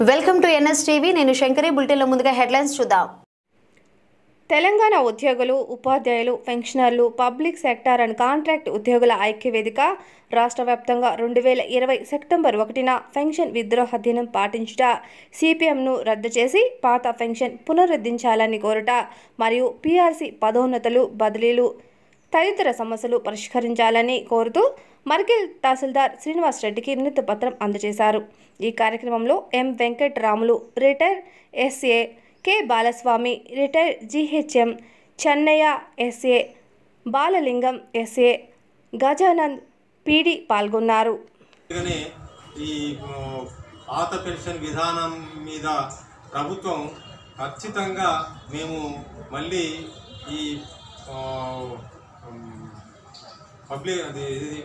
welcome to NS TV నేను శంకరి బులెటిన్లో ముందుగా హెడ్లైన్స్ చూద్దాం తెలంగాణ ఉద్యోగులు ఉపాధ్యాయులు పెన్షనర్లు పబ్లిక్ సెక్టార్ అండ్ కాంట్రాక్ట్ ఉద్యోగుల ఐక్య వేదిక రాష్ట్ర వ్యాప్తంగా రెండు వేల ఇరవై సెప్టెంబర్ ఒకటిన పెన్షన్ విద్రోహ దినం పాటించుట సిపిఎంను రద్దు చేసి పాత పెన్షన్ పునరుద్ధరించాలని కోరుట మరియు పీఆర్సీ పదోన్నతులు బదిలీలు తదితర సమస్యలు పరిష్కరించాలని కోరుతూ మర్కిల్ తహసీల్దార్ శ్రీనివాస్ రెడ్డికి వినతి పత్రం అందజేశారు ఈ కార్యక్రమంలో M Venkatramulu retire SA K Balaswamy retire GHM Chennaiah SA Balalingam SA Gajanand PD పాల్గొన్నారు అందుకనే ఈ ఆ, పాత పెన్షన్ విధానం మీద ప్రభుత్వం ఖచ్చితంగా మేము మళ్ళీ ఈ ఆ, ఉమ్, పబ్లిక్ అది ఇది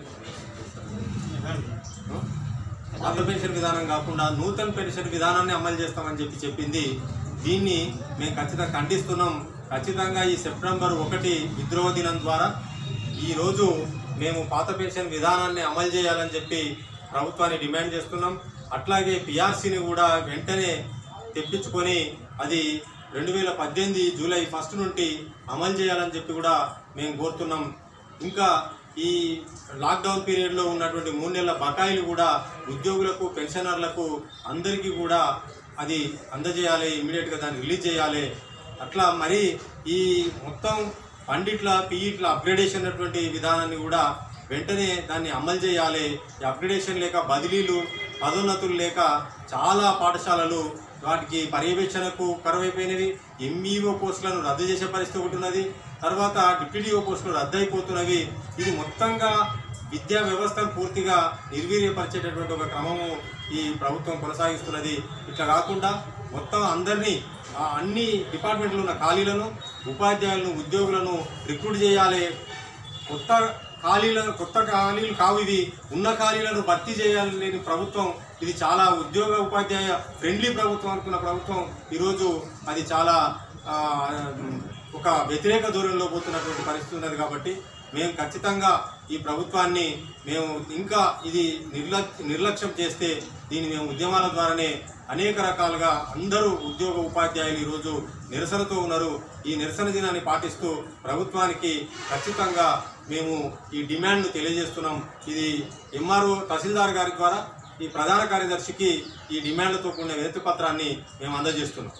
పాత పెన్షన్ విధానం కాకుండా నూతన పెన్షన్ విధానాన్ని అమలు చేస్తామని చెప్పి చెప్పింది దీన్ని మేము ఖచ్చితంగా ఖండిస్తున్నాం ఖచ్చితంగా ఈ సెప్టెంబర్ ఒకటి విద్రోహ దినం ద్వారా ఈరోజు మేము పాత పెన్షన్ విధానాన్ని అమలు చేయాలని చెప్పి ప్రభుత్వాన్ని డిమాండ్ చేస్తున్నాం అట్లాగే పిఆర్సీని కూడా వెంటనే తెప్పించుకొని అది రెండు వేల పద్దెనిమిది జూలై ఫస్ట్ నుండి అమలు చేయాలని చెప్పి కూడా మేము కోరుతున్నాం ఇంకా ఈ లాక్డౌన్ పీరియడ్లో ఉన్నటువంటి మూడు నెలల బకాయిలు కూడా ఉద్యోగులకు పెన్షనర్లకు అందరికీ కూడా అది అందజేయాలి ఇమీడియట్గా దాన్ని రిలీజ్ చేయాలి అట్లా మరి ఈ మొత్తం పండిట్ల పీఈట్ల అప్గ్రేడేషన్ అటువంటి విధానాన్ని కూడా వెంటనే దాన్ని అమలు చేయాలి ఈ అప్గ్రేడేషన్ లేక బదిలీలు పదోన్నతులు లేక చాలా పాఠశాలలు వాటికి పర్యవేక్షణకు కరువైపోయినవి ఎంఈఓ పోస్టులను రద్దు చేసే పరిస్థితి ఒకటి ఉన్నది తర్వాత డిప్యూటీఓ పోస్టులు రద్దు అయిపోతున్నవి ఇది మొత్తంగా విద్యా వ్యవస్థను పూర్తిగా నిర్వీర్యపరిచేటటువంటి ఒక క్రమము ఈ ప్రభుత్వం కొనసాగిస్తున్నది ఇట్లా కాకుండా మొత్తం అందరినీ ఆ అన్ని డిపార్ట్మెంట్లో ఉన్న ఖాళీలను ఉపాధ్యాయులను ఉద్యోగులను రిక్రూట్ చేయాలి కొత్త ఖాళీలను కొత్త ఖాళీలు కావు ఇవి ఉన్న ఖాళీలను భర్తీ చేయాలని ప్రభుత్వం ఇది చాలా ఉద్యోగ ఉపాధ్యాయ ఫ్రెండ్లీ ప్రభుత్వం అనుకున్న ప్రభుత్వం ఈరోజు అది చాలా ఆ, ఒక వ్యతిరేక దూరంలో పోతున్నటువంటి పరిస్థితి ఉన్నది కాబట్టి మేము ఖచ్చితంగా ఈ ప్రభుత్వాన్ని మేము ఇంకా ఇది నిర్ల నిర్లక్ష్యం చేస్తే దీన్ని మేము ఉద్యమాల ద్వారానే అనేక రకాలుగా అందరూ ఉద్యోగ ఉపాధ్యాయులు ఈరోజు నిరసనతో ఉన్నారు ఈ నిరసన దినాన్ని పాటిస్తూ ప్రభుత్వానికి ఖచ్చితంగా మేము ఈ డిమాండ్ను తెలియజేస్తున్నాం ఇది ఎంఆర్ఓ తహసీల్దార్ గారి ద్వారా ఈ ప్రధాన కార్యదర్శికి ఈ డిమాండ్లతో కూడిన వినతి పత్రాన్ని మేము అందజేస్తున్నాం